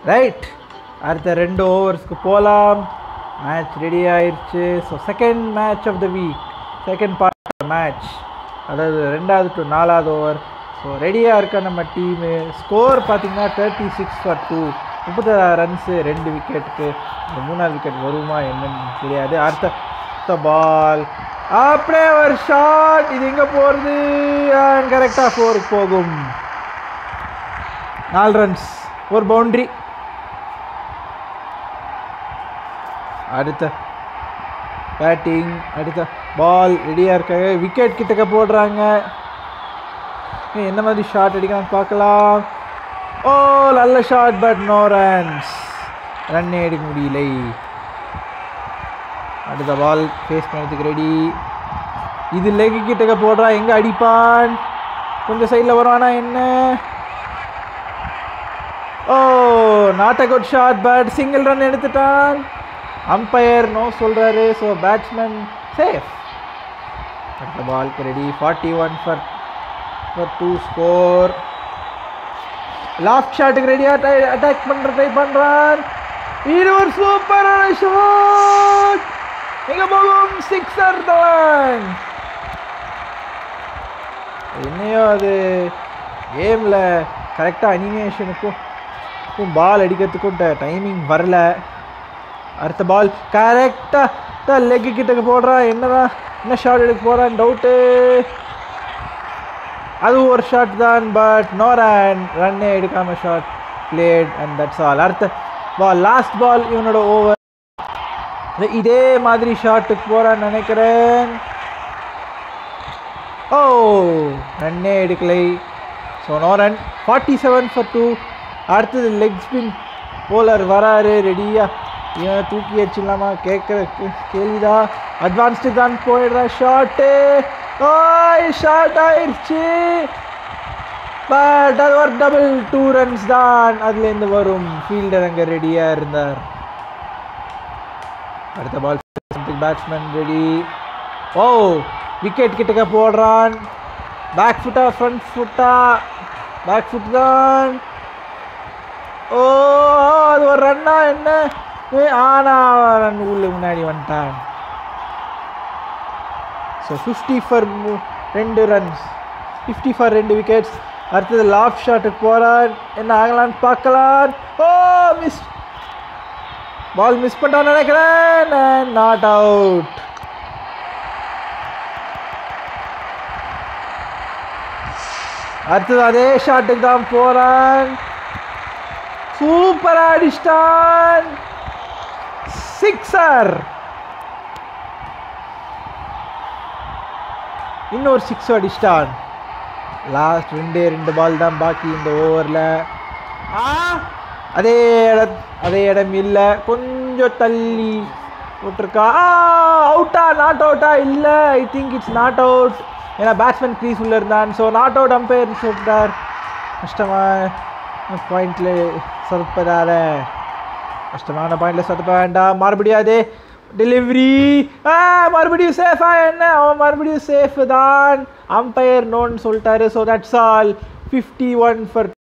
right அடுத்த ரெண்டு ஓவர்ஸ்க்கு போகலாம் மேட்ச் ரெடி ஆயிடுச்சு so second match of the week second part match அதாவது ரெண்டாவது டு நாலாவது ஓவர் ஸோ ரெடியாக இருக்க நம்ம டீமு ஸ்கோர் பார்த்தீங்கன்னா தேர்ட்டி சிக்ஸ் ஃபார் டூ முப்பத்தாறு ரன்ஸு ரெண்டு விக்கெட்டுக்கு இந்த மூணாவது விக்கெட் வருமா என்னன்னு தெரியாது அடுத்த பால் அப்படியே ஒரு ஷாட் இது எங்கே போகிறது கரெக்டாக ஃபோருக்கு போகும் நாலு ரன்ஸ் ஒரு பவுண்ட்ரி அடுத்த பேட்டிங் அடுத்த பால் ரெடியாக இருக்காங்க விக்கெட் கிட்டக்க போடுறாங்க ஏய், என்ன மாதிரி ஷாட் அடிக்கலாம்னு பார்க்கலாம் ஓ நல்ல ஷாட் பட் நோ ரன்ஸ் ரன்னே எடுக்க முடியலை அடுத்த பால் ஃபேஸ் பண்ணதுக்கு ரெடி இது லெக் கிட்டக்க போடுறான் எங்கே அடிப்பான் கொஞ்சம் சைடில் வருவானா என்ன oh not a good shot but single run எடுத்துட்டான் அம்பையர் நோ சொல்கிறாரு ஸோ பேட்ஸ்மேன் சேஃப் அடுத்த பால்க்கு ready forty one for for two score last ஷாட்டுக்கு ரெடியாக அட்டாக் பண்ணுற ட்ரை பண்ணுறான் இது ஒரு சூப்பரான ஷாட் எங்கே போகும் சிக்ஸர் தான் என்னையோ அது கேமில் கரெக்டாக அனிமேஷனுக்கும் பால் அடிக்கிறதுக்கும் டைமிங் வரல அடுத்த பால் கரெக்டாக லெக்கு கிட்டக்கு போடுறான் என்னதான் என்ன ஷாட் எடுக்க போகிறான் டவுட்டு அது ஒரு ஷாட் தான் பட் நோ ரன் ரன்னே எடுக்காம shot played and that's all அடுத்த பால் லாஸ்ட் பால் இவனோட ஓவர் இதே மாதிரி ஷாட்டுக்கு போகிறான்னு நினைக்கிறேன் ஓ ரன்னே எடுக்கலை so no run forty seven for two அடுத்தது லெக் ஸ்பின் போலர் வராரு ரெடியாக இவன் தூக்கி வச்சிடலாமா கேட்குற கேள்விதா அட்வான்ஸ்டு தான் போயிடுறா ஷாட்டு ஓய் ஷார்ட் ஆயிடுச்சு பட் அது ஒரு டபுள் டூ ரன்ஸ் தான் அதுலேருந்து வரும் ஃபீல்டர் அங்கே ரெடியாக இருந்தார் அடுத்த பால் பேட்ஸ்மேன் ரெடி ஓ விக்கெட் கிட்டக்க போடுறான் பேக் ஃபுட்டா ஃப்ரண்ட் ஃபுட்டா பேக் ஃபுட் தான் ஓ அது ஒரு ரன்னா என்ன ஏ, ஆனா ரன் உள்ள முன்னாடி வந்துட்டான் ஸோ ஃபிஃப்டி ஃபார் ரெண்டு ரன்ஸ் ஃபிஃப்டி ஃபார் ரெண்டு விக்கெட்ஸ் அடுத்தது லாஃப் ஷாட்டுக்கு போகிறான் என்ன ஆகலான்னு பார்க்கலாம் ஓ மிஸ் பால் மிஸ் பண்ணிட்டான்னு நினைக்கிறேன் நாட் அவுட் அடுத்தது அதே ஷாட்டுக்கு தான் போகிறான் சூப்பர் அடிச்சிட்டான் சிக்ஸர் இன்னொரு சிக்ஸ் அடிச்சிட்டான் லாஸ்ட் ரெண்டே ரெண்டு பால் தான் பாக்கி இந்த ஓவரில் அதே இடம் அதே இடம் இல்லை கொஞ்சம் தள்ளி விட்டுருக்கா அவுட்டா நாட் அவுட்டா இல்லை I think it's not out ஏன்னா பேட்ஸ்மேன் க்ரீஸ் உள்ள இருந்தான் ஸோ நாட் அவுட் அம்பையர் சொல்லிட்டார் கஷ்டமாக பாயிண்டில் சொதப்பதால கஷ்டமான பாயிண்டில் சொதப்ப வேண்டாம் மறுபடியும் அதே டெலிவரி ஆ மறுபடியும் சேஃபா என்ன அவன் மறுபடியும் சேஃப் தான் அம்பையர் நோன்னு சொல்லிட்டாரு so that's all fifty one for